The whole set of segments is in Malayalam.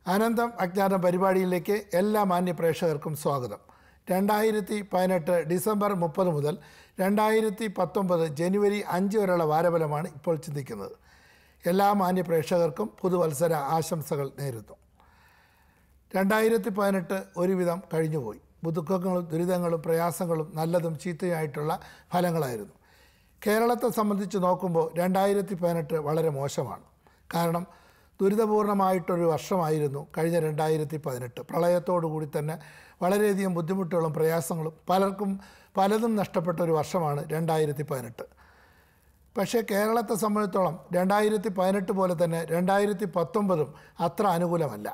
അനന്തം അജ്ഞാതം പരിപാടിയിലേക്ക് എല്ലാ മാന്യ പ്രേക്ഷകർക്കും സ്വാഗതം രണ്ടായിരത്തി പതിനെട്ട് ഡിസംബർ മുപ്പത് മുതൽ രണ്ടായിരത്തി പത്തൊമ്പത് ജനുവരി അഞ്ച് വരെയുള്ള വാരഫലമാണ് ഇപ്പോൾ ചിന്തിക്കുന്നത് എല്ലാ മാന്യ പ്രേക്ഷകർക്കും പുതുവത്സര ആശംസകൾ നേരുന്നു രണ്ടായിരത്തി പതിനെട്ട് ഒരുവിധം കഴിഞ്ഞുപോയി ദുഃഖങ്ങളും ദുരിതങ്ങളും പ്രയാസങ്ങളും നല്ലതും ചീത്തയുമായിട്ടുള്ള ഫലങ്ങളായിരുന്നു കേരളത്തെ സംബന്ധിച്ച് നോക്കുമ്പോൾ രണ്ടായിരത്തി പതിനെട്ട് വളരെ മോശമാണ് കാരണം ദുരിതപൂർണമായിട്ടൊരു വർഷമായിരുന്നു കഴിഞ്ഞ രണ്ടായിരത്തി പതിനെട്ട് പ്രളയത്തോടു കൂടി തന്നെ വളരെയധികം ബുദ്ധിമുട്ടുകളും പ്രയാസങ്ങളും പലർക്കും പലതും നഷ്ടപ്പെട്ട ഒരു വർഷമാണ് രണ്ടായിരത്തി പതിനെട്ട് പക്ഷേ കേരളത്തെ സംബന്ധിച്ചോളം രണ്ടായിരത്തി പതിനെട്ട് പോലെ തന്നെ രണ്ടായിരത്തി പത്തൊമ്പതും അത്ര അനുകൂലമല്ല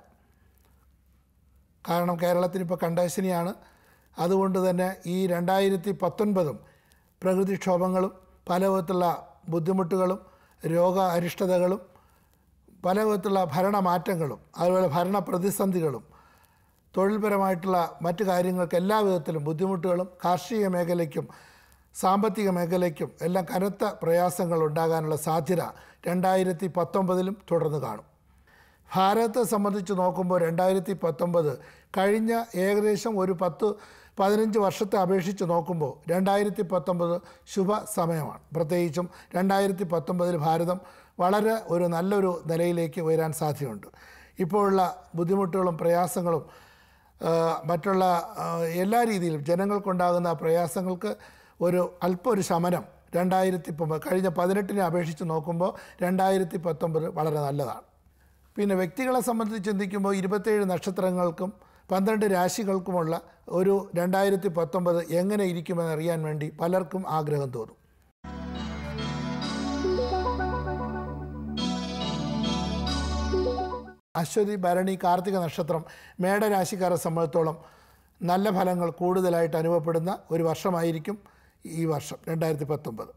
കാരണം കേരളത്തിന് ഇപ്പോൾ കണ്ടശനിയാണ് അതുകൊണ്ട് തന്നെ ഈ രണ്ടായിരത്തി പത്തൊൻപതും പ്രകൃതിക്ഷോഭങ്ങളും പല വിധത്തിലുള്ള ബുദ്ധിമുട്ടുകളും രോഗ അരിഷ്ടതകളും പല വിധത്തിലുള്ള ഭരണമാറ്റങ്ങളും അതുപോലെ ഭരണ പ്രതിസന്ധികളും തൊഴിൽപരമായിട്ടുള്ള മറ്റു കാര്യങ്ങൾക്ക് എല്ലാ വിധത്തിലും ബുദ്ധിമുട്ടുകളും കാർഷിക മേഖലയ്ക്കും സാമ്പത്തിക മേഖലയ്ക്കും എല്ലാം കനത്ത പ്രയാസങ്ങൾ ഉണ്ടാകാനുള്ള സാധ്യത രണ്ടായിരത്തി പത്തൊമ്പതിലും തുടർന്ന് കാണും ഭാരതത്തെ സംബന്ധിച്ച് നോക്കുമ്പോൾ രണ്ടായിരത്തി പത്തൊമ്പത് കഴിഞ്ഞ ഏകദേശം ഒരു പത്ത് പതിനഞ്ച് വർഷത്തെ അപേക്ഷിച്ച് നോക്കുമ്പോൾ രണ്ടായിരത്തി പത്തൊമ്പത് ശുഭ സമയമാണ് പ്രത്യേകിച്ചും രണ്ടായിരത്തി പത്തൊമ്പതിൽ ഭാരതം വളരെ ഒരു നല്ലൊരു നിലയിലേക്ക് ഉയരാൻ സാധ്യതയുണ്ട് ഇപ്പോഴുള്ള ബുദ്ധിമുട്ടുകളും പ്രയാസങ്ങളും ആ, മറ്റുള്ള ആ, എല്ലാ രീതിയിലും ജനങ്ങൾക്കുണ്ടാകുന്ന പ്രയാസങ്ങൾക്ക് ഒരു അല്പം ഒരു ശമനം രണ്ടായിരത്തി പ- കഴിഞ്ഞ പതിനെട്ടിനെ അപേക്ഷിച്ച് നോക്കുമ്പോൾ രണ്ടായിരത്തി പത്തൊമ്പത് വളരെ നല്ലതാണ് പിന്നെ വ്യക്തികളെ സംബന്ധിച്ച് ചിന്തിക്കുമ്പോൾ ഇരുപത്തേഴ് നക്ഷത്രങ്ങൾക്കും പന്ത്രണ്ട് രാശികൾക്കുമുള്ള ഒരു രണ്ടായിരത്തി പത്തൊമ്പത് എങ്ങനെ ഇരിക്കുമെന്ന് അറിയാൻ വേണ്ടി പലർക്കും ആഗ്രഹം തോന്നും അശ്വതി ഭരണി കാർത്തിക നക്ഷത്രം മേടരാശിക്കാരെ സംബന്ധിച്ചോളം നല്ല ഫലങ്ങൾ കൂടുതലായിട്ട് അനുഭവപ്പെടുന്ന ഒരു വർഷമായിരിക്കും ഈ വർഷം രണ്ടായിരത്തി പത്തൊമ്പത്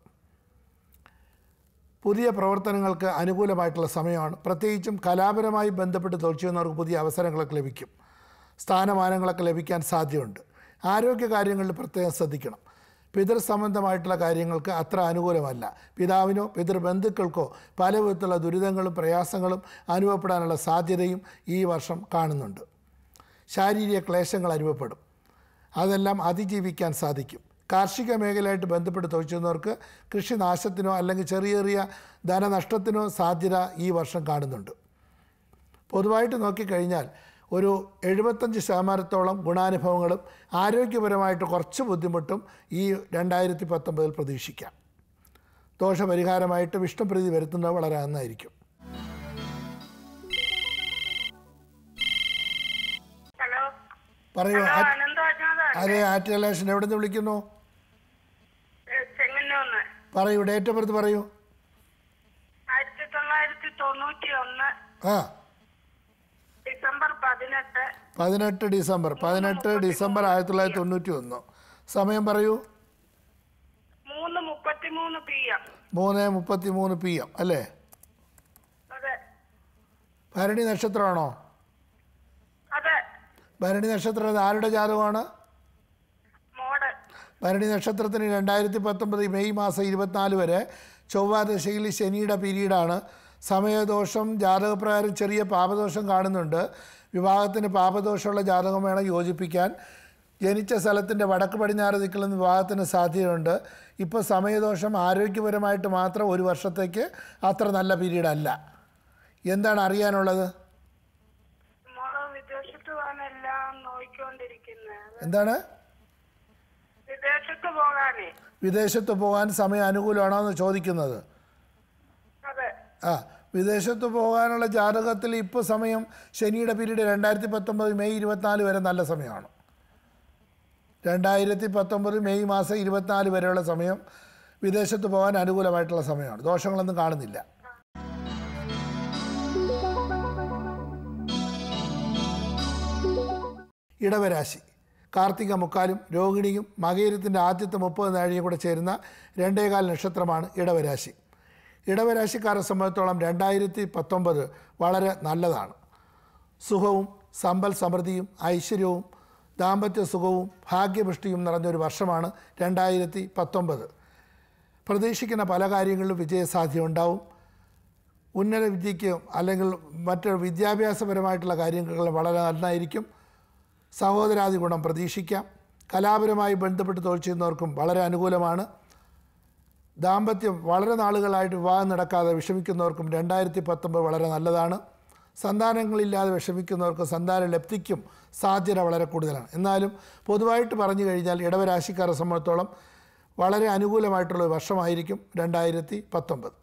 പുതിയ പ്രവർത്തനങ്ങൾക്ക് അനുകൂലമായിട്ടുള്ള സമയമാണ് പ്രത്യേകിച്ചും കലാപരമായി ബന്ധപ്പെട്ട് തൊഴിൽ ചെയ്യുന്നവർക്ക് പുതിയ അവസരങ്ങളൊക്കെ ലഭിക്കും സ്ഥാനമാനങ്ങളൊക്കെ ലഭിക്കാൻ സാധ്യതയുണ്ട് ആരോഗ്യ കാര്യങ്ങളിൽ പ്രത്യേകം ശ്രദ്ധിക്കണം പിതൃ സംബന്ധമായിട്ടുള്ള കാര്യങ്ങൾക്ക് അത്ര അനുകൂലമല്ല പിതാവിനോ പിതൃബന്ധുക്കൾക്കോ പല വിധത്തിലുള്ള ദുരിതങ്ങളും പ്രയാസങ്ങളും അനുഭവപ്പെടാനുള്ള സാധ്യതയും ഈ വർഷം കാണുന്നുണ്ട് ശാരീരിക ക്ലേശങ്ങൾ അനുഭവപ്പെടും അതെല്ലാം അതിജീവിക്കാൻ സാധിക്കും കാർഷിക മേഖലയായിട്ട് ബന്ധപ്പെട്ട് തൊഴിച്ചുന്നവർക്ക് കൃഷിനാശത്തിനോ അല്ലെങ്കിൽ ചെറിയ ചെറിയ ധനനഷ്ടത്തിനോ സാധ്യത ഈ വർഷം കാണുന്നുണ്ട് പൊതുവായിട്ട് നോക്കിക്കഴിഞ്ഞാൽ ഒരു എഴുപത്തഞ്ച് ശതമാനത്തോളം ഗുണാനുഭവങ്ങളും ആരോഗ്യപരമായിട്ട് കുറച്ച് ബുദ്ധിമുട്ടും ഈ രണ്ടായിരത്തി പത്തൊമ്പതിൽ പ്രതീക്ഷിക്കാം ദോഷപരിഹാരമായിട്ട് വിഷ്ണുപ്രീതി വരുത്തുന്നത് വളരെ നന്നായിരിക്കും ഹലോ പറയൂ ഹലോ ആ- അനന്ത അജ്ഞാതാണ് അതെ ആറ്റുകലേഷൻ എവിടെ നിന്ന് വിളിക്കുന്നു ചെങ്ങന്നൂന്ന് പറയൂ ഡേറ്റ് ഓഫ് ബർത്ത് പറയൂ ആയിരത്തി തൊള്ളായിരത്തി തൊണ്ണൂറ്റി ഒന്ന് ആ ഡിസംബർ പതിനെട്ട് പതിനെട്ട് ഡിസംബർ പതിനെട്ട് ഡിസംബർ ആയിരത്തി തൊള്ളായിരത്തി തൊണ്ണൂറ്റി ഒന്ന് സമയം പറയൂ മൂന്ന് മുപ്പത്തിമൂന്ന് പി എം മൂന്ന് മുപ്പത്തി മൂന്ന് പി എം അല്ലേ അതെ ഭരണി നക്ഷത്രമാണോ അതെ ഭരണി നക്ഷത്രം ഇത് ആരുടെ ജാതകമാണ് മോഡ് ഭരണി നക്ഷത്രത്തിന് രണ്ടായിരത്തി പത്തൊമ്പത് മെയ് മാസം ഇരുപത്തിനാല് വരെ ചൊവ്വ ദശയിൽ ശനിയുടെ പീരീഡാണ് സമയദോഷം ജാതകപ്രകാരം ചെറിയ പാപദോഷം കാണുന്നുണ്ട് വിവാഹത്തിന് പാപദോഷമുള്ള ജാതകം വേണം യോജിപ്പിക്കാൻ ജനിച്ച സ്ഥലത്തിൻ്റെ വടക്ക് പടിഞ്ഞാറ് ദിക്കിൽ നിന്ന് വിവാഹത്തിന് സാധ്യതയുണ്ട് ഇപ്പോൾ സമയദോഷം ആരോഗ്യപരമായിട്ട് മാത്രം ഒരു വർഷത്തേക്ക് അത്ര നല്ല പീരീഡ് അല്ല എന്താണ് അറിയാനുള്ളത് മോള് വിദേശത്ത് പോകാനെല്ലാം നോക്കിക്കൊണ്ടിരിക്കുന്നത് എന്താണ് വിദേശത്ത് പോകാനേ വിദേശത്ത് പോകാൻ സമയം അനുകൂലമാണോ എന്ന് ചോദിക്കുന്നത് അതെ ആ വിദേശത്ത് പോകാനുള്ള ജാതകത്തിൽ ഇപ്പോൾ സമയം ശനിയുടെ പീരീഡ് രണ്ടായിരത്തി പത്തൊമ്പത് മെയ് ഇരുപത്തിനാല് വരെ നല്ല സമയമാണ് രണ്ടായിരത്തി പത്തൊമ്പത് മെയ് മാസം ഇരുപത്തിനാല് വരെയുള്ള സമയം വിദേശത്ത് പോകാൻ അനുകൂലമായിട്ടുള്ള സമയമാണ് ദോഷങ്ങളൊന്നും കാണുന്നില്ല ഇടവരാശി കാർത്തിക മുക്കാലും രോഹിണിയും മകയിരത്തിൻ്റെ ആദ്യത്തെ മുപ്പത് നാഴിയും കൂടെ ചേരുന്ന രണ്ടേകാൽ നക്ഷത്രമാണ് ഇടവരാശി ഇടവരാശിക്കാരെ സംബന്ധിച്ചോളം രണ്ടായിരത്തി പത്തൊമ്പത് വളരെ നല്ലതാണ് സുഖവും സമ്പൽ സമൃദ്ധിയും ഐശ്വര്യവും ദാമ്പത്യ സുഖവും ഭാഗ്യപുഷ്ടിയും നിറഞ്ഞൊരു വർഷമാണ് രണ്ടായിരത്തി പത്തൊമ്പത് പ്രതീക്ഷിക്കുന്ന പല കാര്യങ്ങളിലും വിജയസാധ്യത ഉണ്ടാവും ഉന്നത വിദ്യയ്ക്കും അല്ലെങ്കിൽ മറ്റ് വിദ്യാഭ്യാസപരമായിട്ടുള്ള കാര്യങ്ങളിൽ വളരെ നന്നായിരിക്കും സഹോദരാദി ഗുണം പ്രതീക്ഷിക്കാം കലാപരമായി ബന്ധപ്പെട്ട് തൊഴിൽ ചെയ്യുന്നവർക്കും വളരെ അനുകൂലമാണ് ദാമ്പത്യം വളരെ നാളുകളായിട്ട് വിവാഹം നടക്കാതെ വിഷമിക്കുന്നവർക്കും രണ്ടായിരത്തി പത്തൊമ്പത് വളരെ നല്ലതാണ് സന്താനങ്ങളില്ലാതെ വിഷമിക്കുന്നവർക്ക് സന്താന ലബ്ധിക്കും സാധ്യത വളരെ കൂടുതലാണ് എന്നാലും പൊതുവായിട്ട് പറഞ്ഞു കഴിഞ്ഞാൽ ഇടവരാശിക്കാരെ സംബന്ധിച്ചോളം വളരെ അനുകൂലമായിട്ടുള്ള ഒരു വർഷമായിരിക്കും രണ്ടായിരത്തി പത്തൊമ്പത്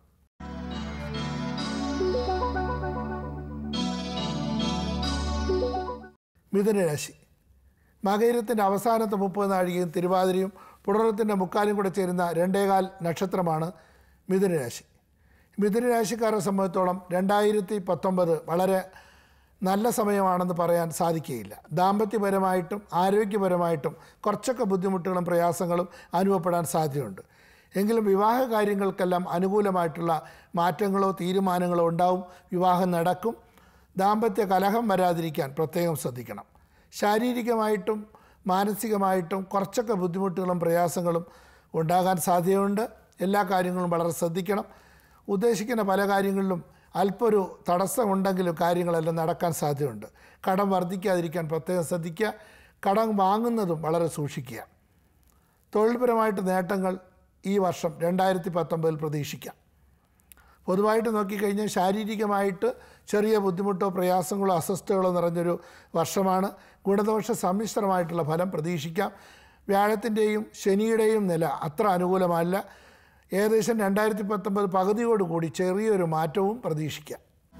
മിഥുനരാശി മകയിരത്തിൻ്റെ അവസാനത്തെ മുപ്പത് നാഴികയും തിരുവാതിരയും പുണറത്തിൻ്റെ മുക്കാലും കൂടെ ചേരുന്ന രണ്ടേകാൽ നക്ഷത്രമാണ് മിഥുനരാശി മിഥുനരാശിക്കാരെ സംബന്ധിച്ചോളം രണ്ടായിരത്തി പത്തൊമ്പത് വളരെ നല്ല സമയമാണെന്ന് പറയാൻ സാധിക്കുകയില്ല ദാമ്പത്യപരമായിട്ടും ആരോഗ്യപരമായിട്ടും കുറച്ചൊക്കെ ബുദ്ധിമുട്ടുകളും പ്രയാസങ്ങളും അനുഭവപ്പെടാൻ സാധ്യതയുണ്ട് എങ്കിലും വിവാഹ കാര്യങ്ങൾക്കെല്ലാം അനുകൂലമായിട്ടുള്ള മാറ്റങ്ങളോ തീരുമാനങ്ങളോ ഉണ്ടാവും വിവാഹം നടക്കും ദാമ്പത്യ കലഹം വരാതിരിക്കാൻ പ്രത്യേകം ശ്രദ്ധിക്കണം ശാരീരികമായിട്ടും മാനസികമായിട്ടും കുറച്ചൊക്കെ ബുദ്ധിമുട്ടുകളും പ്രയാസങ്ങളും ഉണ്ടാകാൻ സാധ്യതയുണ്ട് എല്ലാ കാര്യങ്ങളും വളരെ ശ്രദ്ധിക്കണം ഉദ്ദേശിക്കുന്ന പല കാര്യങ്ങളിലും അല്പൊരു തടസ്സമുണ്ടെങ്കിലും കാര്യങ്ങളെല്ലാം നടക്കാൻ സാധ്യതയുണ്ട് കടം വർദ്ധിക്കാതിരിക്കാൻ പ്രത്യേകം ശ്രദ്ധിക്കുക കടം വാങ്ങുന്നതും വളരെ സൂക്ഷിക്കുക തൊഴിൽപരമായിട്ട് നേട്ടങ്ങൾ ഈ വർഷം രണ്ടായിരത്തി പത്തൊമ്പതിൽ പ്രതീക്ഷിക്കാം പൊതുവായിട്ട് നോക്കിക്കഴിഞ്ഞാൽ ശാരീരികമായിട്ട് ചെറിയ ബുദ്ധിമുട്ടോ പ്രയാസങ്ങളോ അസ്വസ്ഥതകളോ നിറഞ്ഞൊരു വർഷമാണ് ഗുണദോഷ സമ്മിശ്രമായിട്ടുള്ള ഫലം പ്രതീക്ഷിക്കാം വ്യാഴത്തിൻ്റെയും ശനിയുടെയും നില അത്ര അനുകൂലമല്ല ഏകദേശം രണ്ടായിരത്തി പത്തൊമ്പത് പകുതിയോടുകൂടി ചെറിയൊരു മാറ്റവും പ്രതീക്ഷിക്കാം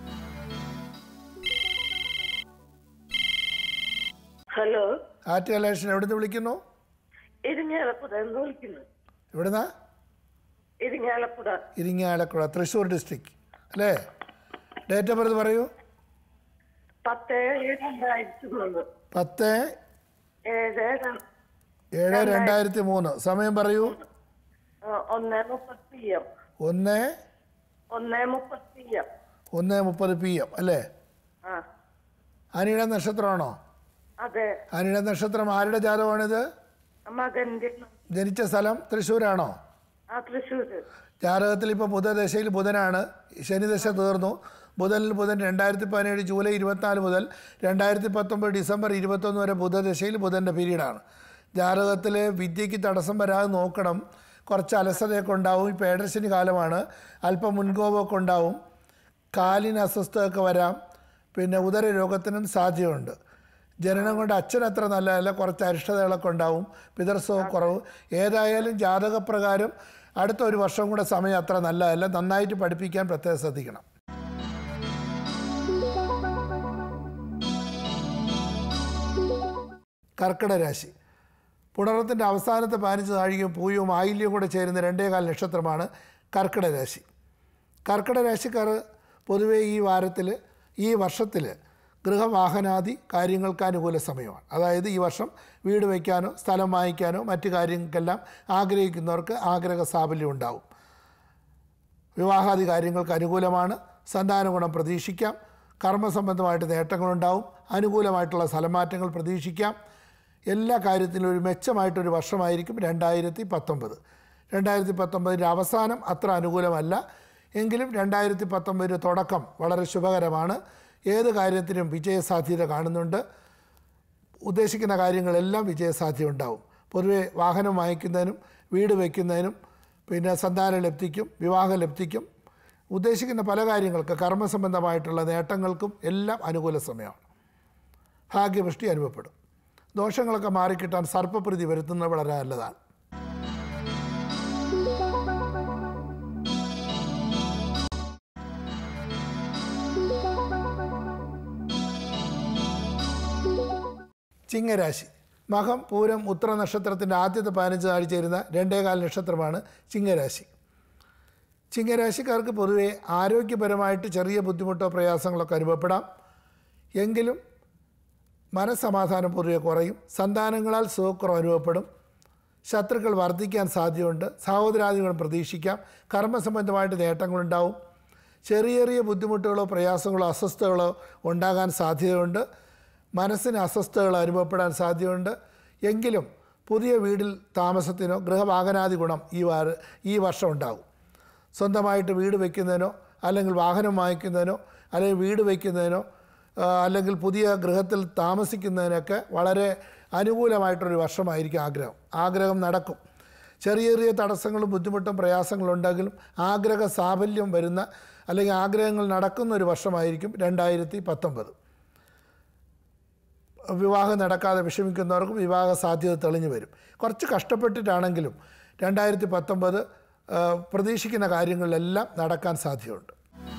ഹലോ ആറ്റ് കലേഷൻ എവിടുന്ന് വിളിക്കുന്നു ഇരിങ്ങാലപ്പുഴ എന്ന് വിളിക്കുന്നു എവിടുന്നാ ഇരിങ്ങാലപ്പുഴ ഇരിങ്ങാലക്കുഴ തൃശ്ശൂർ ഡിസ്ട്രിക്ട് അല്ലേ ഡേറ്റ് ഓഫ് ബർത്ത് പറയൂ പത്ത് ഏഴ് രണ്ടായിരത്തി മൂന്ന് പത്ത് ഏഴ് ര- ഏഴ് രണ്ടായിരത്തി മൂന്ന് സമയം പറയൂ ആ, ഒന്ന് മുപ്പത്തി എം ഒന്ന് ഒന്ന് മുപ്പത്തി എം ഒന്ന് മുപ്പത് പി എം അല്ലേ ആ അനിയുടെ നക്ഷത്രമാണോ അതെ അനിയുടെ നക്ഷത്രം ആരുടെ ജാതകമാണിത് മകന്റെ ജനിച്ച സ്ഥലം തൃശ്ശൂരാണോ ആ തൃശ്ശൂര് ജാതകത്തിൽ ഇപ്പോൾ ബുധദശയിൽ ബുധനാണ് ശനിദശ തീർന്നു ബുധനിൽ ബുധൻ രണ്ടായിരത്തി പതിനേഴ് ജൂലൈ ഇരുപത്തിനാല് മുതൽ രണ്ടായിരത്തി പത്തൊമ്പത് ഡിസംബർ ഇരുപത്തൊന്ന് വരെ ബുധദശയിൽ ബുധൻ്റെ പീരീഡാണ് ജാതകത്തിൽ വിദ്യയ്ക്ക് തടസ്സം വരാതെ നോക്കണം കുറച്ച് അലസതയൊക്കെ ഉണ്ടാവും ഇപ്പോൾ ഏഴരശനി കാലമാണ് അല്പം മുൻകോപമൊക്കെ ഉണ്ടാവും കാലിന് അസ്വസ്ഥതയൊക്കെ വരാം പിന്നെ ഉദര രോഗത്തിനും സാധ്യതയുണ്ട് ജനനം കൊണ്ട് അച്ഛൻ അത്ര നല്ലതല്ല കുറച്ച് അരിഷ്ടതകളൊക്കെ ഉണ്ടാവും പിതൃസ്വ കുറവ് ഏതായാലും ജാതകപ്രകാരം അടുത്ത ഒരു വർഷം കൂടെ സമയം അത്ര നല്ലതല്ല നന്നായിട്ട് പഠിപ്പിക്കാൻ പ്രത്യേകം ശ്രദ്ധിക്കണം കർക്കിടക രാശി പുണറത്തിൻ്റെ അവസാനത്തെ പതിനഞ്ച് നാഴികയും പൂയവും ആയില്യവും കൂടെ ചേരുന്ന രണ്ടേകാൽ നക്ഷത്രമാണ് കർക്കിടക രാശി കർക്കിടക രാശിക്കാർ പൊതുവേ ഈ വാരത്തിൽ ഈ വർഷത്തിൽ ഗൃഹവാഹനാദി കാര്യങ്ങൾക്ക് അനുകൂല സമയമാണ് അതായത് ഈ വർഷം വീട് വയ്ക്കാനോ സ്ഥലം വാങ്ങിക്കാനോ മറ്റു കാര്യങ്ങൾക്കെല്ലാം ആഗ്രഹിക്കുന്നവർക്ക് ആഗ്രഹ സാഫല്യം ഉണ്ടാവും വിവാഹാദി കാര്യങ്ങൾക്ക് അനുകൂലമാണ് സന്താന ഗുണം പ്രതീക്ഷിക്കാം കർമ്മസംബന്ധമായിട്ട് നേട്ടങ്ങളുണ്ടാവും അനുകൂലമായിട്ടുള്ള സ്ഥലമാറ്റങ്ങൾ പ്രതീക്ഷിക്കാം എല്ലാ കാര്യത്തിലും ഒരു മെച്ചമായിട്ടൊരു വർഷമായിരിക്കും രണ്ടായിരത്തി പത്തൊമ്പത് രണ്ടായിരത്തി പത്തൊമ്പതിൻ്റെ അവസാനം അത്ര അനുകൂലമല്ല എങ്കിലും രണ്ടായിരത്തി പത്തൊമ്പതിൻ്റെ തുടക്കം വളരെ ശുഭകരമാണ് ഏത് കാര്യത്തിനും വിജയസാധ്യത കാണുന്നുണ്ട് ഉദ്ദേശിക്കുന്ന കാര്യങ്ങളെല്ലാം വിജയസാധ്യത ഉണ്ടാവും പൊതുവെ വാഹനം വാങ്ങിക്കുന്നതിനും വീട് വയ്ക്കുന്നതിനും പിന്നെ സന്താന ലബ്ധിക്കും വിവാഹ ലബ്ധിക്കും ഉദ്ദേശിക്കുന്ന പല കാര്യങ്ങൾക്ക് കർമ്മസംബന്ധമായിട്ടുള്ള നേട്ടങ്ങൾക്കും എല്ലാം അനുകൂല സമയമാണ് ഭാഗ്യപുഷ്ടി അനുഭവപ്പെടും ദോഷങ്ങളൊക്കെ മാറിക്കിട്ടാൻ സർപ്പപ്രീതി വരുത്തുന്നത് വളരെ നല്ലതാണ് ചിങ്ങരാശി മകം പൂരം ഉത്തര നക്ഷത്രത്തിൻ്റെ ആദ്യത്തെ പതിനഞ്ച് നാഴി ചേരുന്ന രണ്ടേകാൽ നക്ഷത്രമാണ് ചിങ്ങരാശി ചിങ്ങരാശിക്കാർക്ക് പൊതുവെ ആരോഗ്യപരമായിട്ട് ചെറിയ ബുദ്ധിമുട്ടോ പ്രയാസങ്ങളൊക്കെ അനുഭവപ്പെടാം എങ്കിലും മനസ്സമാധാനം പൊതുവെ കുറയും സന്താനങ്ങളാൽ സുഖക്കുറവ് അനുഭവപ്പെടും ശത്രുക്കൾ വർദ്ധിക്കാൻ സാധ്യതയുണ്ട് സഹോദരാദികൾ പ്രതീക്ഷിക്കാം കർമ്മസംബന്ധമായിട്ട് നേട്ടങ്ങളുണ്ടാവും ചെറിയ ചെറിയ ബുദ്ധിമുട്ടുകളോ പ്രയാസങ്ങളോ അസ്വസ്ഥതകളോ ഉണ്ടാകാൻ സാധ്യതയുണ്ട് മനസ്സിന് അസ്വസ്ഥതകൾ അനുഭവപ്പെടാൻ സാധ്യതയുണ്ട് എങ്കിലും പുതിയ വീട്ടിൽ താമസത്തിനോ ഗൃഹവാഹനാദി ഗുണം ഈ വാര ഈ വർഷം ഉണ്ടാകും സ്വന്തമായിട്ട് വീട് വയ്ക്കുന്നതിനോ അല്ലെങ്കിൽ വാഹനം വാങ്ങിക്കുന്നതിനോ അല്ലെങ്കിൽ വീട് വയ്ക്കുന്നതിനോ ആ, അല്ലെങ്കിൽ പുതിയ ഗൃഹത്തിൽ താമസിക്കുന്നതിനൊക്കെ വളരെ അനുകൂലമായിട്ടൊരു വർഷമായിരിക്കും ആഗ്രഹം ആഗ്രഹം നടക്കും ചെറിയ ചെറിയ തടസ്സങ്ങളും ബുദ്ധിമുട്ടും പ്രയാസങ്ങളും ഉണ്ടെങ്കിലും ആഗ്രഹ സാഫല്യം വരുന്ന അല്ലെങ്കിൽ ആഗ്രഹങ്ങൾ നടക്കുന്ന ഒരു വർഷമായിരിക്കും രണ്ടായിരത്തി പത്തൊമ്പത് വിവാഹം നടക്കാതെ വിഷമിക്കുന്നവർക്കും വിവാഹ സാധ്യത തെളിഞ്ഞു വരും കുറച്ച് കഷ്ടപ്പെട്ടിട്ടാണെങ്കിലും രണ്ടായിരത്തി പത്തൊമ്പത് പ്രതീക്ഷിക്കുന്ന കാര്യങ്ങളിലെല്ലാം നടക്കാൻ സാധ്യതയുണ്ട്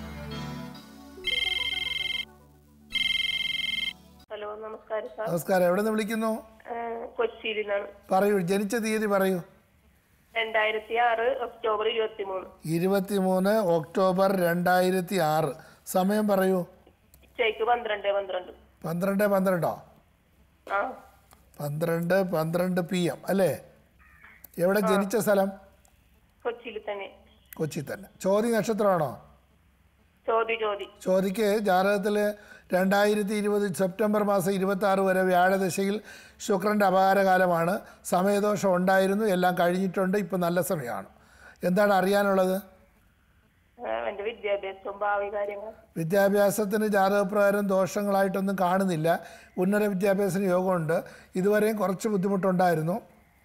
ഹലോ നമസ്കാരം സാർ നമസ്കാരം എവിടെ നിന്ന് വിളിക്കുന്നു കൊച്ചിയിൽ നിന്നാണ് പറയൂ ജനിച്ച തീയതി പറയൂ രണ്ടായിരത്തി ആറ് ഒക്ടോബർ ഇരുപത്തി മൂന്ന് ഇരുപത്തി മൂന്ന് ഒക്ടോബർ രണ്ടായിരത്തി ആറ് സമയം പറയൂ ഉച്ചയ്ക്ക് പന്ത്രണ്ട് പന്ത്രണ്ട് പന്ത്രണ്ട് പന്ത്രണ്ടോ ആ പന്ത്രണ്ട് പന്ത്രണ്ട് പി എം അല്ലേ എവിടെ ജനിച്ച സ്ഥലം കൊച്ചിയിൽ തന്നെ കൊച്ചി തന്നെ ചോതി നക്ഷത്രമാണോ ചോദി ചോദി ചോദിക്ക് ജാതകത്തിൽ രണ്ടായിരത്തി ഇരുപത് സെപ്റ്റംബർ മാസം ഇരുപത്തി ആറ് വരെ വ്യാഴദശയിൽ ശുക്രൻ്റെ അപകാരകാലമാണ് സമയദോഷം ഉണ്ടായിരുന്നു എല്ലാം കഴിഞ്ഞിട്ടുണ്ട് ഇപ്പം നല്ല സമയമാണ് എന്താണ് അറിയാനുള്ളത് ആ, എന്റെ വിദ്യാഭ്യാസവും ഭാവി കാര്യങ്ങൾ വിദ്യാഭ്യാസത്തിന് ജാതകപ്രകാരം ദോഷങ്ങളായിട്ടൊന്നും കാണുന്നില്ല ഉന്നത വിദ്യാഭ്യാസത്തിന് യോഗമുണ്ട് ഇതുവരെയും കുറച്ച് ബുദ്ധിമുട്ടുണ്ടായിരുന്നു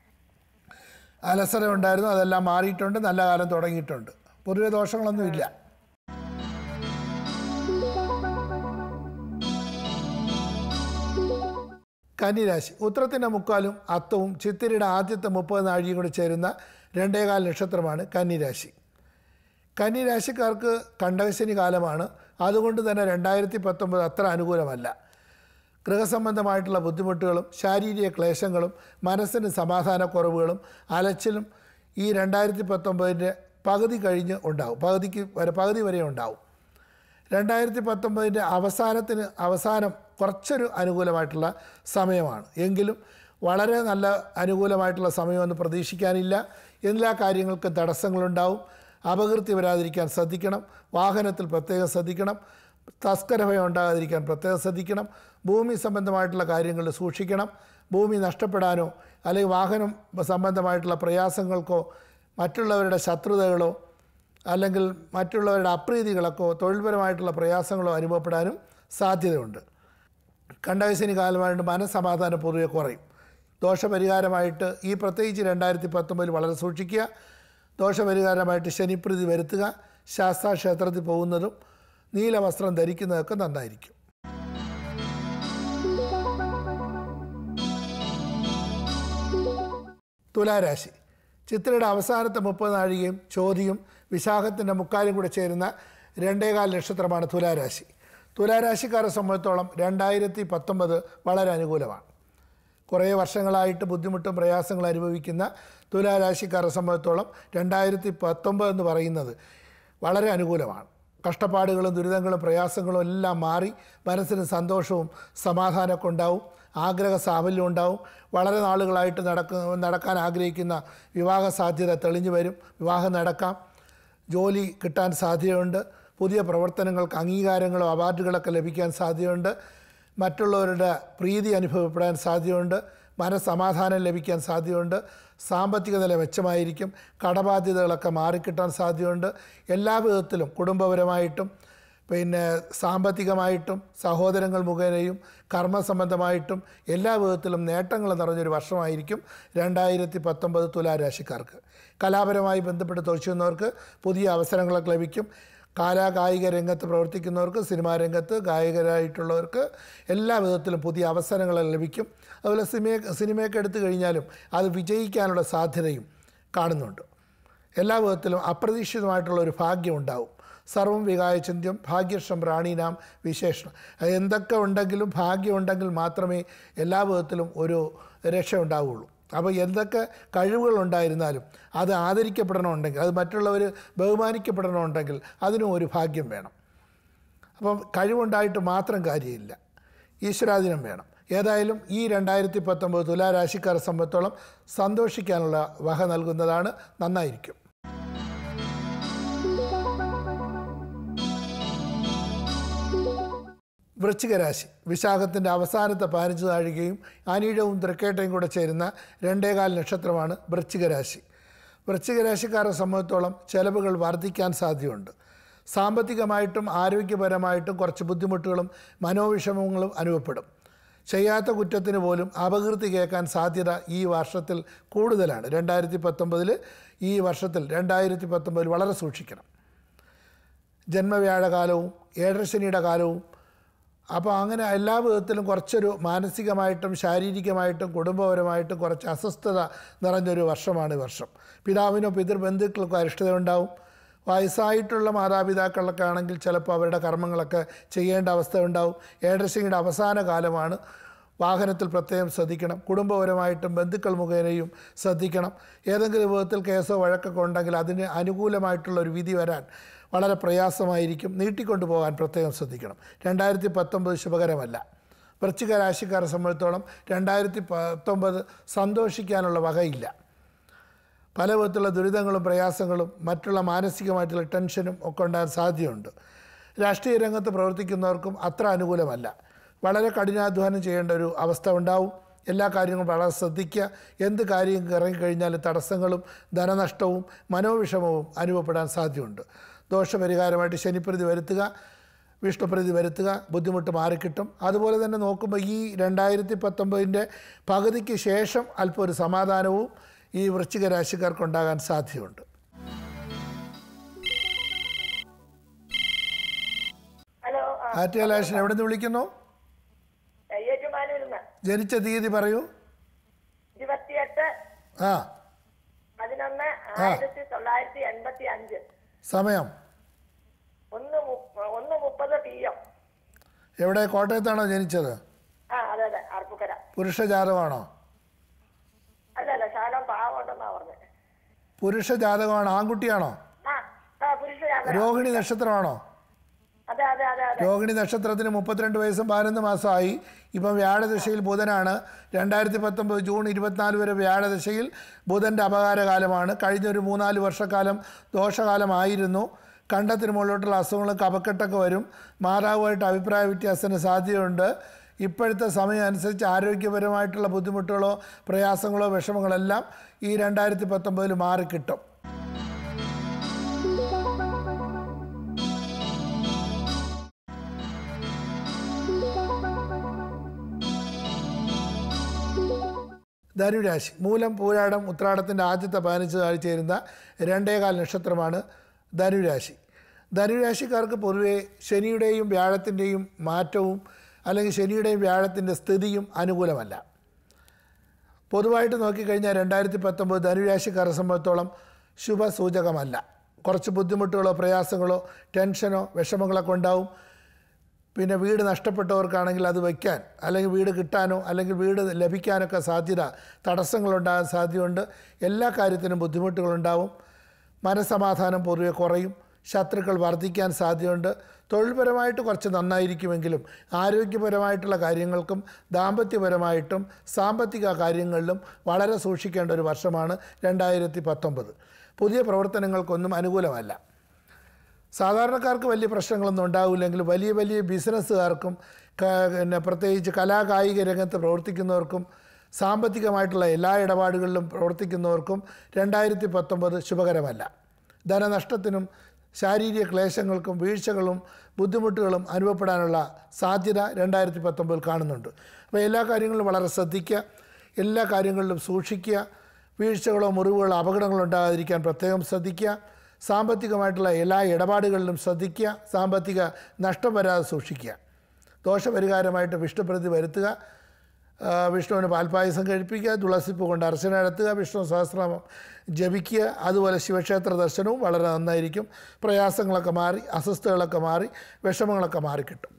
അലസര ഉണ്ടായിരുന്നു അതെല്ലാം മാറിയിട്ടുണ്ട് നല്ല കാലം തുടങ്ങിയിട്ടുണ്ട് പൊതുവെ ദോഷങ്ങളൊന്നുമില്ല കന്നിരാശി ഉത്തരത്തിൻ്റെ മുക്കാലും അത്തവും ചിത്തിരയുടെ ആദ്യത്തെ മുപ്പത് നാഴികയും കൂടി ചേരുന്ന രണ്ടേകാൽ നക്ഷത്രമാണ് കന്നിരാശി കന്നിരാശിക്കാർക്ക് കണ്ടകശനി കാലമാണ് അതുകൊണ്ട് തന്നെ രണ്ടായിരത്തി പത്തൊമ്പത് അത്ര അനുകൂലമല്ല ഗൃഹസംബന്ധമായിട്ടുള്ള ബുദ്ധിമുട്ടുകളും ശാരീരിക ക്ലേശങ്ങളും മനസ്സിന് സമാധാനക്കുറവുകളും അലച്ചിലും ഈ രണ്ടായിരത്തി പത്തൊമ്പതിൻ്റെ പകുതി കഴിഞ്ഞ് ഉണ്ടാവും പകുതിക്ക് വരെ പകുതി വരെ ഉണ്ടാവും രണ്ടായിരത്തി പത്തൊമ്പതിൻ്റെ അവസാനത്തിന് അവസാനം കുറച്ചൊരു അനുകൂലമായിട്ടുള്ള സമയമാണ് എങ്കിലും വളരെ നല്ല അനുകൂലമായിട്ടുള്ള സമയമൊന്നും പ്രതീക്ഷിക്കാനില്ല എല്ലാ കാര്യങ്ങൾക്കും തടസ്സങ്ങളുണ്ടാവും അപകീർത്തി വരാതിരിക്കാൻ ശ്രദ്ധിക്കണം വാഹനത്തിൽ പ്രത്യേകം ശ്രദ്ധിക്കണം തസ്കരഭയം ഉണ്ടാകാതിരിക്കാൻ പ്രത്യേകം ശ്രദ്ധിക്കണം ഭൂമി സംബന്ധമായിട്ടുള്ള കാര്യങ്ങളിൽ സൂക്ഷിക്കണം ഭൂമി നഷ്ടപ്പെടാനോ അല്ലെങ്കിൽ വാഹനം സംബന്ധമായിട്ടുള്ള പ്രയാസങ്ങൾക്കോ മറ്റുള്ളവരുടെ ശത്രുതകളോ അല്ലെങ്കിൽ മറ്റുള്ളവരുടെ അപ്രീതികളൊക്കെ തൊഴിൽപരമായിട്ടുള്ള പ്രയാസങ്ങളോ അനുഭവപ്പെടാനും സാധ്യതയുണ്ട് കണ്ടകശനി കാലമായിട്ട് മനസ്സമാധാനം പൊതുവെ കുറയും ദോഷപരിഹാരമായിട്ട് ഈ പ്രത്യേകിച്ച് രണ്ടായിരത്തി പത്തൊമ്പതിൽ വളരെ സൂക്ഷിക്കുക ദോഷപരിഹാരമായിട്ട് ശനിപ്രീതി വരുത്തുക ശാസ്താ ക്ഷേത്രത്തിൽ പോകുന്നതും നീല വസ്ത്രം ധരിക്കുന്നതൊക്കെ നന്നായിരിക്കും തുലാരാശി ചിത്രയുടെ അവസാനത്തെ മുപ്പത് നാഴികയും ചോതിയും വിശാഖത്തിൻ്റെ മുക്കാലും കൂടെ ചേരുന്ന രണ്ടേകാൽ നക്ഷത്രമാണ് തുലാരാശി തുലാരാശിക്കാരെ സംബന്ധിച്ചോളം രണ്ടായിരത്തി പത്തൊമ്പത് വളരെ അനുകൂലമാണ് കുറേ വർഷങ്ങളായിട്ട് ബുദ്ധിമുട്ടും പ്രയാസങ്ങളും അനുഭവിക്കുന്ന തുലാരാശിക്കാരെ സംബന്ധിച്ചോളം രണ്ടായിരത്തി പത്തൊമ്പത് എന്ന് പറയുന്നത് വളരെ അനുകൂലമാണ് കഷ്ടപ്പാടുകളും ദുരിതങ്ങളും പ്രയാസങ്ങളും എല്ലാം മാറി മനസ്സിന് സന്തോഷവും സമാധാനമൊക്കെ ഉണ്ടാവും ആഗ്രഹ സാഫല്യം ഉണ്ടാവും വളരെ നാളുകളായിട്ട് നടക്ക നടക്കാൻ ആഗ്രഹിക്കുന്ന വിവാഹ സാധ്യത തെളിഞ്ഞു വരും വിവാഹം നടക്കാം ജോലി കിട്ടാൻ സാധ്യതയുണ്ട് പുതിയ പ്രവർത്തനങ്ങൾക്ക് അംഗീകാരങ്ങളോ അവാർഡുകളൊക്കെ ലഭിക്കാൻ സാധ്യതയുണ്ട് മറ്റുള്ളവരുടെ പ്രീതി അനുഭവപ്പെടാൻ സാധ്യതയുണ്ട് മനസ്സമാധാനം ലഭിക്കാൻ സാധ്യതയുണ്ട് സാമ്പത്തിക നില മെച്ചമായിരിക്കും കടബാധ്യതകളൊക്കെ മാറിക്കിട്ടാൻ സാധ്യതയുണ്ട് എല്ലാ വിധത്തിലും കുടുംബപരമായിട്ടും പിന്നെ സാമ്പത്തികമായിട്ടും സഹോദരങ്ങൾ മുഖേനയും കർമ്മസംബന്ധമായിട്ടും എല്ലാ വിധത്തിലും നേട്ടങ്ങൾ നിറഞ്ഞൊരു വർഷമായിരിക്കും രണ്ടായിരത്തി പത്തൊമ്പത് തുലാരാശിക്കാർക്ക് കലാപരമായി ബന്ധപ്പെട്ട് തൊഴിച്ചുന്നവർക്ക് പുതിയ അവസരങ്ങളൊക്കെ ലഭിക്കും കാലാകായിക രംഗത്ത് പ്രവർത്തിക്കുന്നവർക്ക് സിനിമാ രംഗത്ത് ഗായകരായിട്ടുള്ളവർക്ക് എല്ലാ വിധത്തിലും പുതിയ അവസരങ്ങൾ ലഭിക്കും അതുപോലെ സിനിമ സിനിമയൊക്കെ എടുത്തു കഴിഞ്ഞാലും അത് വിജയിക്കാനുള്ള സാധ്യതയും കാണുന്നുണ്ട് എല്ലാ വിധത്തിലും അപ്രതീക്ഷിതമായിട്ടുള്ള ഒരു ഭാഗ്യം ഉണ്ടാവും സർവം വികായചിന്യം ഭാഗ്യക്ഷം പ്രാണീനാം വിശേഷണം അത് എന്തൊക്കെ ഉണ്ടെങ്കിലും ഭാഗ്യം ഉണ്ടെങ്കിൽ മാത്രമേ എല്ലാ വിധത്തിലും ഒരു രക്ഷ ഉണ്ടാവുകയുള്ളൂ അപ്പോൾ എന്തൊക്കെ കഴിവുകൾ ഉണ്ടായിരുന്നാലും അത് ആദരിക്കപ്പെടണമെന്നുണ്ടെങ്കിൽ അത് മറ്റുള്ളവർ ബഹുമാനിക്കപ്പെടണമെന്നുണ്ടെങ്കിൽ അതിനും ഒരു ഭാഗ്യം വേണം അപ്പം കഴിവുണ്ടായിട്ട് മാത്രം കാര്യമില്ല ഈശ്വരാധീനം വേണം ഏതായാലും ഈ രണ്ടായിരത്തി പത്തൊമ്പത് തുലാരാശിക്കാരെ സംബന്ധിച്ചോളം സന്തോഷിക്കാനുള്ള വക നൽകുന്നതാണ് നന്നായിരിക്കും വൃശ്ചികരാശി വിശാഖത്തിൻ്റെ അവസാനത്തെ പതിനഞ്ച് താഴികയും അനീഴവും തൃക്കേട്ടയും കൂടെ ചേരുന്ന രണ്ടേകാൽ നക്ഷത്രമാണ് വൃശ്ചികരാശി വൃശ്ചികരാശിക്കാരെ സംബന്ധിച്ചോളം ചെലവുകൾ വർദ്ധിക്കാൻ സാധ്യതയുണ്ട് സാമ്പത്തികമായിട്ടും ആരോഗ്യപരമായിട്ടും കുറച്ച് ബുദ്ധിമുട്ടുകളും മനോവിഷമങ്ങളും അനുഭവപ്പെടും ചെയ്യാത്ത കുറ്റത്തിന് പോലും അപകീർത്തി കേൾക്കാൻ സാധ്യത ഈ വർഷത്തിൽ കൂടുതലാണ് രണ്ടായിരത്തി പത്തൊമ്പതിൽ ഈ വർഷത്തിൽ രണ്ടായിരത്തി പത്തൊമ്പതിൽ വളരെ സൂക്ഷിക്കണം ജന്മവ്യാഴകാലവും ഏഴരശനിയുടെ കാലവും അപ്പോൾ അങ്ങനെ എല്ലാ വിധത്തിലും കുറച്ചൊരു മാനസികമായിട്ടും ശാരീരികമായിട്ടും കുടുംബപരമായിട്ടും കുറച്ച് അസ്വസ്ഥത നിറഞ്ഞൊരു വർഷമാണ് ഈ വർഷം പിതാവിനോ പിതൃബന്ധുക്കൾക്കോ അരിഷ്ടത ഉണ്ടാവും വയസ്സായിട്ടുള്ള മാതാപിതാക്കളൊക്കെ ആണെങ്കിൽ ചിലപ്പോൾ അവരുടെ കർമ്മങ്ങളൊക്കെ ചെയ്യേണ്ട അവസ്ഥ ഉണ്ടാവും ഏഴരശനിയുടെ അവസാന കാലമാണ് വാഹനത്തിൽ പ്രത്യേകം ശ്രദ്ധിക്കണം കുടുംബപരമായിട്ടും ബന്ധുക്കൾ മുഖേനയും ശ്രദ്ധിക്കണം ഏതെങ്കിലും വിധത്തിൽ കേസോ വഴക്കൊക്കെ ഉണ്ടെങ്കിൽ അതിന് അനുകൂലമായിട്ടുള്ള ഒരു വിധി വരാൻ വളരെ പ്രയാസമായിരിക്കും നീട്ടിക്കൊണ്ടു പോകാൻ പ്രത്യേകം ശ്രദ്ധിക്കണം രണ്ടായിരത്തി പത്തൊമ്പത് ശുഭകരമല്ല വൃശ്ചിക രാശിക്കാരെ സംബന്ധിച്ചോളം രണ്ടായിരത്തി പത്തൊമ്പത് സന്തോഷിക്കാനുള്ള വകയില്ല പല വിധത്തിലുള്ള ദുരിതങ്ങളും പ്രയാസങ്ങളും മറ്റുള്ള മാനസികമായിട്ടുള്ള ടെൻഷനും ഒക്കെ ഉണ്ടാകാൻ സാധ്യതയുണ്ട് രാഷ്ട്രീയ രംഗത്ത് പ്രവർത്തിക്കുന്നവർക്കും അത്ര അനുകൂലമല്ല വളരെ കഠിനാധ്വാനം ചെയ്യേണ്ട ഒരു അവസ്ഥ ഉണ്ടാവും എല്ലാ കാര്യങ്ങളും വളരെ ശ്രദ്ധിക്കുക എന്ത് കാര്യം ഇറങ്ങിക്കഴിഞ്ഞാൽ തടസ്സങ്ങളും ധനനഷ്ടവും മനോവിഷമവും അനുഭവപ്പെടാൻ സാധ്യതയുണ്ട് ദോഷപരിഹാരമായിട്ട് ശനിപ്രതി വരുത്തുക വിഷ്ണുപ്രതി വരുത്തുക ബുദ്ധിമുട്ട് മാറിക്കിട്ടും അതുപോലെ തന്നെ നോക്കുമ്പോൾ ഈ രണ്ടായിരത്തി പത്തൊമ്പതിൻ്റെ പകുതിക്ക് ശേഷം അല്പം ഒരു സമാധാനവും ഈ വൃശ്ചിക രാശിക്കാർക്കുണ്ടാകാൻ സാധ്യതയുണ്ട് ഹലോ ആ ആറ്റുകലാശൻ എവിടെ നിന്ന് വിളിക്കുന്നു ഏറ്റുമാനൂരിന്ന് ജനിച്ച തീയതി പറയൂ ഇരുപത്തിയെട്ട് ആ പതിനൊന്ന് ആയിരത്തി തൊള്ളായിരത്തി എൺപത്തി അഞ്ച് സമയം ഒന്ന് മു- ഒന്ന് മുപ്പത് പി എം എവിടെ കോട്ടയത്താണോ ജനിച്ചത് ആ അതെ അതെ അർപ്പുക്കര പുരുഷ ജാതകമാണോ അല്ല അല്ല ശാലം പാവമുണ്ടെന്നാ പറഞ്ഞത് പുരുഷ ജാതകമാണോ ആൺകുട്ടിയാണോ ആ ആ പുരുഷ യാത്ര രോഹിണി നക്ഷത്രമാണോ അതെ അതെ അതെ അതെ രോഹിണി നക്ഷത്രത്തിന് മുപ്പത്തിരണ്ട് വയസ്സും പതിനൊന്ന് മാസമായി ഇപ്പം വ്യാഴദശയിൽ ബുധനാണ് രണ്ടായിരത്തി പത്തൊമ്പത് ജൂൺ ഇരുപത്തിനാല് വരെ വ്യാഴദശയിൽ ബുധൻ്റെ അപകാരകാലമാണ് കഴിഞ്ഞൊരു മൂന്നാല് വർഷക്കാലം ദോഷകാലമായിരുന്നു കണ്ടത്തിന് മുകളിലോട്ടുള്ള അസുഖങ്ങൾ കപക്കെട്ടൊക്കെ വരും മാതാവുമായിട്ട് അഭിപ്രായ വ്യത്യാസത്തിന് സാധ്യതയുണ്ട് ഇപ്പോഴത്തെ സമയം അനുസരിച്ച് ആരോഗ്യപരമായിട്ടുള്ള ബുദ്ധിമുട്ടുകളോ പ്രയാസങ്ങളോ വിഷമങ്ങളെല്ലാം ഈ രണ്ടായിരത്തി പത്തൊമ്പതിൽ മാറിക്കിട്ടും ധനുരാശി മൂലം പൂരാടം ഉത്രാടത്തിൻ്റെ ആദ്യത്തെ പതിനഞ്ച് നാൾ ചേരുന്ന രണ്ടേകാൽ നക്ഷത്രമാണ് ധനുരാശി ധനുരാശിക്കാർക്ക് പൊതുവെ ശനിയുടെയും വ്യാഴത്തിൻ്റെയും മാറ്റവും അല്ലെങ്കിൽ ശനിയുടെയും വ്യാഴത്തിൻ്റെ സ്ഥിതിയും അനുകൂലമല്ല പൊതുവായിട്ട് നോക്കിക്കഴിഞ്ഞാൽ രണ്ടായിരത്തി പത്തൊമ്പത് ധനുരാശിക്കാരെ സംബന്ധിച്ചോളം ശുഭസൂചകമല്ല കുറച്ച് ബുദ്ധിമുട്ടുകളോ പ്രയാസങ്ങളോ ടെൻഷനോ വിഷമങ്ങളൊക്കെ ഉണ്ടാവും പിന്നെ വീട് നഷ്ടപ്പെട്ടവർക്കാണെങ്കിൽ അത് വയ്ക്കാൻ അല്ലെങ്കിൽ വീട് കിട്ടാനോ അല്ലെങ്കിൽ വീട് ലഭിക്കാനൊക്കെ സാധ്യത തടസ്സങ്ങളുണ്ടാകാൻ സാധ്യതയുണ്ട് എല്ലാ കാര്യത്തിനും ബുദ്ധിമുട്ടുകളുണ്ടാവും മനസമാധാനം പൊതുവെ കുറയും ശത്രുക്കൾ വർദ്ധിക്കാൻ സാധ്യതയുണ്ട് തൊഴിൽപരമായിട്ട് കുറച്ച് നന്നായിരിക്കുമെങ്കിലും ആരോഗ്യപരമായിട്ടുള്ള കാര്യങ്ങൾക്കും ദാമ്പത്യപരമായിട്ടും സാമ്പത്തിക കാര്യങ്ങളിലും വളരെ സൂക്ഷിക്കേണ്ട ഒരു വർഷമാണ് രണ്ടായിരത്തി പത്തൊമ്പത് പുതിയ പ്രവർത്തനങ്ങൾക്കൊന്നും അനുകൂലമല്ല സാധാരണക്കാർക്ക് വലിയ പ്രശ്നങ്ങളൊന്നും ഉണ്ടാവില്ലെങ്കിലും വലിയ വലിയ ബിസിനസ്സുകാർക്കും ക- പിന്നെ പ്രത്യേകിച്ച് കലാകായിക രംഗത്ത് പ്രവർത്തിക്കുന്നവർക്കും സാമ്പത്തികമായിട്ടുള്ള എല്ലാ ഇടപാടുകളിലും പ്രവർത്തിക്കുന്നവർക്കും രണ്ടായിരത്തി പത്തൊമ്പത് ശുഭകരമല്ല ധനനഷ്ടത്തിനും ശാരീരിക ക്ലേശങ്ങൾക്കും വീഴ്ചകളും ബുദ്ധിമുട്ടുകളും അനുഭവപ്പെടാനുള്ള സാധ്യത രണ്ടായിരത്തി പത്തൊമ്പതിൽ കാണുന്നുണ്ട് അപ്പോൾ എല്ലാ കാര്യങ്ങളിലും വളരെ ശ്രദ്ധിക്കുക എല്ലാ കാര്യങ്ങളിലും സൂക്ഷിക്കുക വീഴ്ചകളോ മുറിവുകളോ അപകടങ്ങളോ ഉണ്ടാകാതിരിക്കാൻ പ്രത്യേകം ശ്രദ്ധിക്കുക സാമ്പത്തികമായിട്ടുള്ള എല്ലാ ഇടപാടുകളിലും ശ്രദ്ധിക്കുക സാമ്പത്തിക നഷ്ടം വരാതെ സൂക്ഷിക്കുക ദോഷപരിഹാരമായിട്ട് വിഷ്ണുപ്രതി വരുത്തുക ആ, വിഷ്ണുവിന് പാൽപ്പായസം കഴിപ്പിക്കുക തുളസിപ്പ് കൊണ്ട് അർച്ചന നടത്തുക വിഷ്ണു സഹസ്രനാമം ജപിക്കുക അതുപോലെ ശിവക്ഷേത്ര ദർശനവും വളരെ നന്നായിരിക്കും പ്രയാസങ്ങളൊക്കെ മാറി അസ്വസ്ഥതകളൊക്കെ മാറി വിഷമങ്ങളൊക്കെ മാറിക്കിട്ടും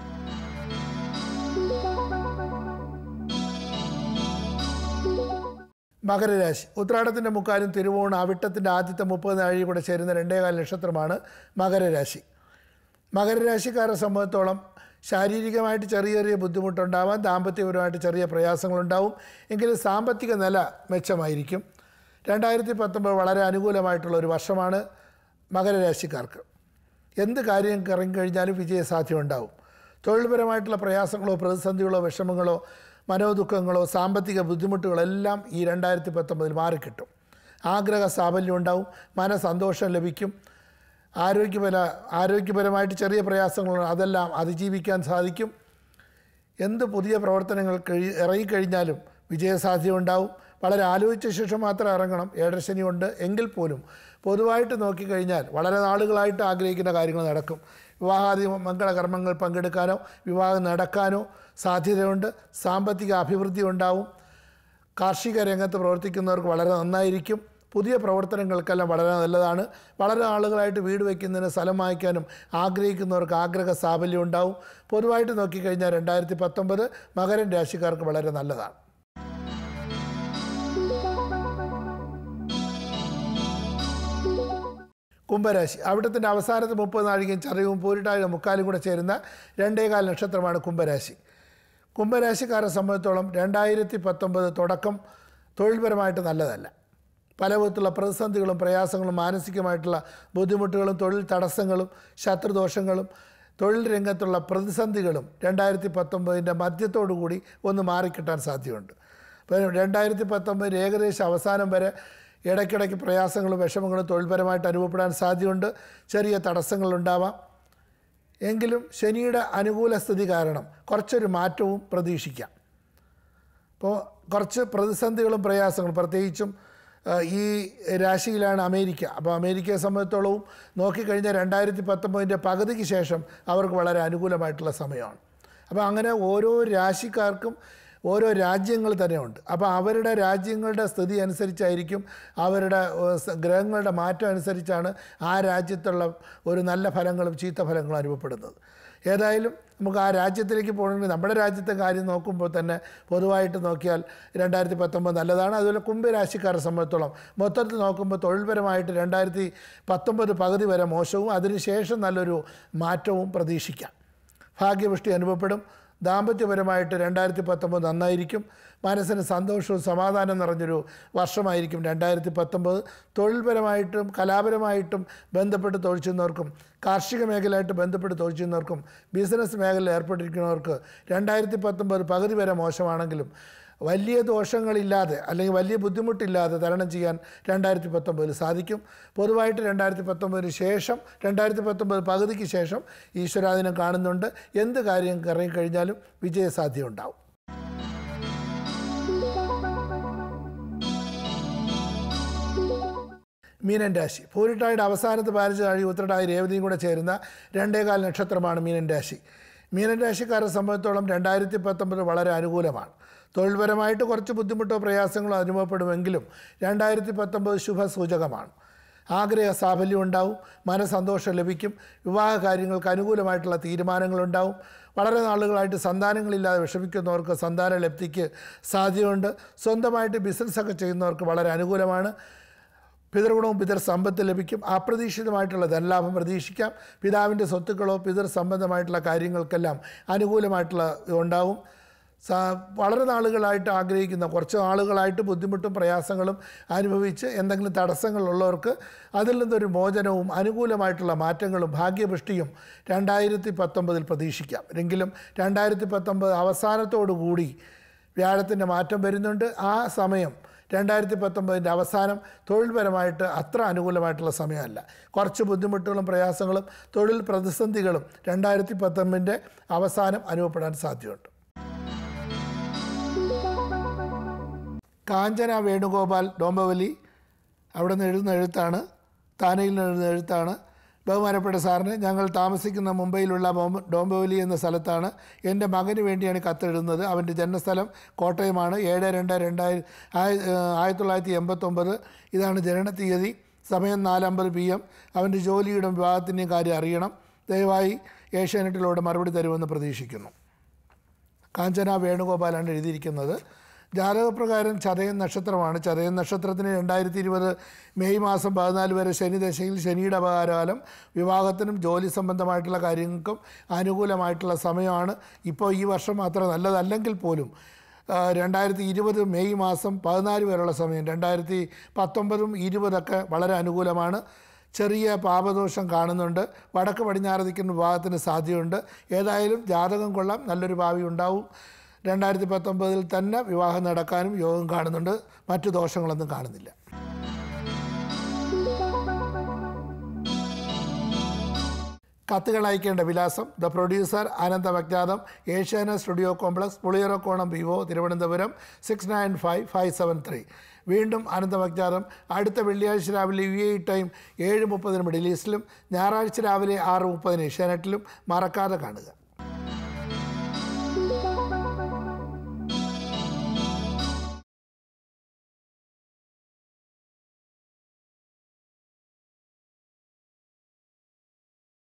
മകരരാശി ഉത്രാടത്തിൻ്റെ മുക്കാലും തിരുവോണം അവിട്ടത്തിൻ്റെ ആദ്യത്തെ മുപ്പത് നാഴിക കൂടെ ചേരുന്ന രണ്ടേകാൽ നക്ഷത്രമാണ് മകരരാശി മകരരാശിക്കാരെ സംബന്ധിച്ചോളം ശാരീരികമായിട്ട് ചെറിയ ചെറിയ ബുദ്ധിമുട്ടുണ്ടാവാം ദാമ്പത്യപരമായിട്ട് ചെറിയ പ്രയാസങ്ങളുണ്ടാവും എങ്കിലും സാമ്പത്തിക നില മെച്ചമായിരിക്കും രണ്ടായിരത്തി പത്തൊമ്പത് വളരെ അനുകൂലമായിട്ടുള്ള ഒരു വർഷമാണ് മകരരാശിക്കാർക്ക് എന്ത് കാര്യം ഇറങ്ങിക്കഴിഞ്ഞാലും വിജയസാധ്യത ഉണ്ടാവും തൊഴിൽപരമായിട്ടുള്ള പ്രയാസങ്ങളോ പ്രതിസന്ധികളോ വിഷമങ്ങളോ മനോദുഃഖങ്ങളോ സാമ്പത്തിക ബുദ്ധിമുട്ടുകളോ എല്ലാം ഈ രണ്ടായിരത്തി പത്തൊമ്പതിൽ മാറിക്കിട്ടും ആഗ്രഹ സാഫല്യം ഉണ്ടാവും മനസന്തോഷം ലഭിക്കും ആരോഗ്യപര ആരോഗ്യപരമായിട്ട് ചെറിയ പ്രയാസങ്ങളുണ്ട് അതെല്ലാം അതിജീവിക്കാൻ സാധിക്കും എന്ത് പുതിയ പ്രവർത്തനങ്ങൾ കഴി ഇറങ്ങിക്കഴിഞ്ഞാലും വിജയസാധ്യത ഉണ്ടാവും വളരെ ആലോചിച്ച ശേഷം മാത്രം ഇറങ്ങണം ഏഴരശനി ഉണ്ട് എങ്കിൽ പോലും പൊതുവായിട്ട് നോക്കിക്കഴിഞ്ഞാൽ വളരെ നാളുകളായിട്ട് ആഗ്രഹിക്കുന്ന കാര്യങ്ങൾ നടക്കും വിവാഹാദി മംഗളകർമ്മങ്ങൾ പങ്കെടുക്കാനോ വിവാഹം നടക്കാനോ സാധ്യതയുണ്ട് സാമ്പത്തിക അഭിവൃദ്ധി ഉണ്ടാവും കാർഷിക രംഗത്ത് പ്രവർത്തിക്കുന്നവർക്ക് വളരെ നന്നായിരിക്കും പുതിയ പ്രവർത്തനങ്ങൾക്കെല്ലാം വളരെ നല്ലതാണ് വളരെ ആളുകളായിട്ട് വീട് വയ്ക്കുന്നതിന് സ്ഥലം വാങ്ങിക്കാനും ആഗ്രഹിക്കുന്നവർക്ക് ആഗ്രഹ സാഫല്യം ഉണ്ടാവും പൊതുവായിട്ട് നോക്കിക്കഴിഞ്ഞാൽ രണ്ടായിരത്തി പത്തൊമ്പത് മകരൻ രാശിക്കാർക്ക് വളരെ നല്ലതാണ് കുംഭരാശി അവിടത്തിൻ്റെ അവസാനത്തെ മുപ്പത് നാഴികയും ചതയവും പൂരിട്ടായ മുക്കാലും കൂടെ ചേരുന്ന രണ്ടേകാൽ നക്ഷത്രമാണ് കുംഭരാശി കുംഭരാശിക്കാരെ സംബന്ധിച്ചോളം രണ്ടായിരത്തി പത്തൊമ്പത് തുടക്കം തൊഴിൽപരമായിട്ട് നല്ലതല്ല പല വിധത്തിലുള്ള പ്രതിസന്ധികളും പ്രയാസങ്ങളും മാനസികമായിട്ടുള്ള ബുദ്ധിമുട്ടുകളും തൊഴിൽ തടസ്സങ്ങളും ശത്രുദോഷങ്ങളും തൊഴിൽ രംഗത്തുള്ള പ്രതിസന്ധികളും രണ്ടായിരത്തി പത്തൊമ്പതിൻ്റെ മധ്യത്തോടു കൂടി ഒന്ന് മാറിക്കിട്ടാൻ സാധ്യതയുണ്ട് അപ്പോൾ രണ്ടായിരത്തി പത്തൊമ്പതിൽ ഏകദേശം അവസാനം വരെ ഇടയ്ക്കിടയ്ക്ക് പ്രയാസങ്ങളും വിഷമങ്ങളും തൊഴിൽപരമായിട്ട് അനുഭവപ്പെടാൻ സാധ്യതയുണ്ട് ചെറിയ തടസ്സങ്ങളുണ്ടാവാം എങ്കിലും ശനിയുടെ അനുകൂല സ്ഥിതി കാരണം കുറച്ചൊരു മാറ്റവും പ്രതീക്ഷിക്കാം അപ്പോൾ കുറച്ച് പ്രതിസന്ധികളും പ്രയാസങ്ങളും പ്രത്യേകിച്ചും ആ, ഈ രാശിയിലാണ് അമേരിക്ക അപ്പോൾ അമേരിക്കയെ സംബന്ധിച്ചോളവും നോക്കിക്കഴിഞ്ഞാൽ രണ്ടായിരത്തി പത്തൊമ്പതിൻ്റെ പകുതിക്ക് ശേഷം അവർക്ക് വളരെ അനുകൂലമായിട്ടുള്ള സമയമാണ് അപ്പോൾ അങ്ങനെ ഓരോ രാശിക്കാർക്കും ഓരോ രാജ്യങ്ങൾ തന്നെയുണ്ട് അപ്പോൾ അവരുടെ രാജ്യങ്ങളുടെ സ്ഥിതി അനുസരിച്ചായിരിക്കും അവരുടെ ഏഹ്, സ- ഗ്രഹങ്ങളുടെ മാറ്റം അനുസരിച്ചാണ് ആ രാജ്യത്തുള്ള ഒരു നല്ല ഫലങ്ങളും ചീത്ത ഫലങ്ങളും അനുഭവപ്പെടുന്നത് ഏതായാലും നമുക്ക് ആ രാജ്യത്തിലേക്ക് പോകണമെങ്കിൽ നമ്മുടെ രാജ്യത്തെ കാര്യം നോക്കുമ്പോൾ തന്നെ പൊതുവായിട്ട് നോക്കിയാൽ രണ്ടായിരത്തി പത്തൊമ്പത് നല്ലതാണ് അതുപോലെ കുംഭരാശിക്കാരെ സംബന്ധിച്ചോളം മൊത്തത്തിൽ നോക്കുമ്പോൾ തൊഴിൽപരമായിട്ട് രണ്ടായിരത്തി പത്തൊമ്പത് പകുതി വരെ മോശവും അതിനുശേഷം നല്ലൊരു മാറ്റവും പ്രതീക്ഷിക്കാം ഭാഗ്യപുഷ്ടി അനുഭവപ്പെടും ദാമ്പത്യപരമായിട്ട് രണ്ടായിരത്തി പത്തൊമ്പത് നന്നായിരിക്കും മനസ്സിന് സന്തോഷവും സമാധാനം നിറഞ്ഞൊരു വർഷമായിരിക്കും രണ്ടായിരത്തി പത്തൊമ്പത് തൊഴിൽപരമായിട്ടും കലാപരമായിട്ടും ബന്ധപ്പെട്ട് തൊഴിൽ ചെയ്യുന്നവർക്കും കാർഷിക മേഖലയായിട്ട് ബന്ധപ്പെട്ട് തൊഴിൽ ചെയ്യുന്നവർക്കും ബിസിനസ് മേഖലയിൽ ഏർപ്പെട്ടിരിക്കുന്നവർക്ക് രണ്ടായിരത്തി പത്തൊമ്പത് പകുതി വരെ മോശമാണെങ്കിലും വലിയ ദോഷങ്ങളില്ലാതെ അല്ലെങ്കിൽ വലിയ ബുദ്ധിമുട്ടില്ലാതെ തരണം ചെയ്യാൻ രണ്ടായിരത്തി പത്തൊമ്പതിൽ സാധിക്കും പൊതുവായിട്ട് രണ്ടായിരത്തി പത്തൊമ്പതിന് ശേഷം രണ്ടായിരത്തി പത്തൊമ്പത് പകുതിക്ക് ശേഷം ഈശ്വരാധീനം കാണുന്നുണ്ട് എന്ത് കാര്യം ഇറങ്ങിക്കഴിഞ്ഞാലും വിജയസാധ്യത ഉണ്ടാവും മീനൻ രാശി പൂരിട്ടായുടെ അവസാനത്തെ പതിനഞ്ച് നാഴി ഉത്തരടായി രേവതിയും കൂടെ ചേരുന്ന രണ്ടേകാൽ നക്ഷത്രമാണ് മീനൻ രാശി മീനൻ രാശിക്കാരെ സംബന്ധിച്ചോളം രണ്ടായിരത്തി പത്തൊമ്പത് വളരെ അനുകൂലമാണ് തൊഴിൽപരമായിട്ട് കുറച്ച് ബുദ്ധിമുട്ടോ പ്രയാസങ്ങളോ അനുഭവപ്പെടുമെങ്കിലും രണ്ടായിരത്തി പത്തൊമ്പത് ശുഭസൂചകമാണ് ആഗ്രഹ സാഫല്യം ഉണ്ടാവും മനസന്തോഷം ലഭിക്കും വിവാഹ കാര്യങ്ങൾക്ക് അനുകൂലമായിട്ടുള്ള തീരുമാനങ്ങളുണ്ടാവും വളരെ നാളുകളായിട്ട് സന്താനങ്ങളില്ലാതെ വിഷമിക്കുന്നവർക്ക് സന്താന ലബ്ധിക്ക് സാധ്യതയുണ്ട് സ്വന്തമായിട്ട് ബിസിനസ്സൊക്കെ ചെയ്യുന്നവർക്ക് വളരെ അനുകൂലമാണ് പിതൃഗുണവും പിതൃ സമ്പത്ത് ലഭിക്കും അപ്രതീക്ഷിതമായിട്ടുള്ള ധനലാഭം പ്രതീക്ഷിക്കാം പിതാവിൻ്റെ സ്വത്തുക്കളോ പിതൃ സംബന്ധമായിട്ടുള്ള കാര്യങ്ങൾക്കെല്ലാം അനുകൂലമായിട്ടുള്ള ഉണ്ടാവും സ വളരെ നാളുകളായിട്ട് ആഗ്രഹിക്കുന്ന കുറച്ച് നാളുകളായിട്ട് ബുദ്ധിമുട്ടും പ്രയാസങ്ങളും അനുഭവിച്ച് എന്തെങ്കിലും തടസ്സങ്ങളുള്ളവർക്ക് അതിൽ നിന്നൊരു മോചനവും അനുകൂലമായിട്ടുള്ള മാറ്റങ്ങളും ഭാഗ്യപുഷ്ടിയും രണ്ടായിരത്തി പത്തൊമ്പതിൽ പ്രതീക്ഷിക്കാം എങ്കിലും രണ്ടായിരത്തി പത്തൊമ്പത് അവസാനത്തോടു കൂടി വ്യാഴത്തിൻ്റെ മാറ്റം വരുന്നുണ്ട് ആ സമയം രണ്ടായിരത്തി പത്തൊമ്പതിൻ്റെ അവസാനം തൊഴിൽപരമായിട്ട് അത്ര അനുകൂലമായിട്ടുള്ള സമയമല്ല കുറച്ച് ബുദ്ധിമുട്ടുകളും പ്രയാസങ്ങളും തൊഴിൽ പ്രതിസന്ധികളും രണ്ടായിരത്തി പത്തൊമ്പതിൻ്റെ അവസാനം അനുഭവപ്പെടാൻ സാധ്യതയുണ്ട് കാഞ്ചന വേണുഗോപാൽ ഡോംബവലി അവിടെ നിന്ന് എഴുതുന്ന എഴുത്താണ് താനയിൽ നിന്ന് എഴുതുന്ന എഴുത്താണ് ബഹുമാനപ്പെട്ട സാറിന് ഞങ്ങൾ താമസിക്കുന്ന മുംബൈയിലുള്ള ബോംബ ഡോംബവലി എന്ന സ്ഥലത്താണ് എൻ്റെ മകന് വേണ്ടിയാണ് കത്തെഴുതുന്നത് അവൻ്റെ ജന്മസ്ഥലം കോട്ടയമാണ് ഏഴ് രണ്ട് രണ്ടായിരം ആയി- ഏഹ് ആയിരത്തി തൊള്ളായിരത്തി എൺപത്തൊമ്പത് ഇതാണ് ജനന തീയതി സമയം നാലമ്പത് പി എം അവൻ്റെ ജോലിയുടെ വിവാഹത്തിൻ്റെയും കാര്യം അറിയണം ദയവായി ഏഷ്യാനെറ്റിലൂടെ മറുപടി തരുമെന്ന് പ്രതീക്ഷിക്കുന്നു കാഞ്ചന വേണുഗോപാലാണ് എഴുതിയിരിക്കുന്നത് ജാതകപ്രകാരം ചതയൻ നക്ഷത്രമാണ് ചതയൻ നക്ഷത്രത്തിന് രണ്ടായിരത്തി ഇരുപത് മെയ് മാസം പതിനാല് വരെ ശനി ദശയിൽ ശനിയുടെ അപകാരകാലം വിവാഹത്തിനും ജോലി സംബന്ധമായിട്ടുള്ള കാര്യങ്ങൾക്കും അനുകൂലമായിട്ടുള്ള സമയമാണ് ഇപ്പോൾ ഈ വർഷം അത്ര നല്ലതല്ലെങ്കിൽ പോലും ആ, രണ്ടായിരത്തി ഇരുപത് മെയ് മാസം പതിനാല് വരെയുള്ള സമയം രണ്ടായിരത്തി പത്തൊമ്പതും ഇരുപതൊക്കെ വളരെ അനുകൂലമാണ് ചെറിയ പാപദോഷം കാണുന്നുണ്ട് വടക്ക് പടിഞ്ഞാറ് നിൽക്കുന്ന വിവാഹത്തിന് സാധ്യതയുണ്ട് ഏതായാലും ജാതകം കൊള്ളാം നല്ലൊരു ഭാവി ഉണ്ടാവും രണ്ടായിരത്തി പത്തൊമ്പതിൽ തന്നെ വിവാഹം നടക്കാനും യോഗം കാണുന്നുണ്ട് മറ്റു ദോഷങ്ങളൊന്നും കാണുന്നില്ല കത്തുകൾ അയക്കേണ്ട വിലാസം the producer Anantha Magnatham Asiana studio complex Puliyarakonam വിവോ Thiruvananthapuram six nine five five seven three വീണ്ടും അനന്ത മഗ്നാഥം അടുത്ത വെള്ളിയാഴ്ച രാവിലെ യു എ ടൈം ഏഴ് മുപ്പതിന് മിഡിൽ ഈസ്റ്റിലും ഞായറാഴ്ച രാവിലെ ആറ് മുപ്പതിന് ഏഷ്യാനെറ്റിലും മറക്കാതെ കാണുക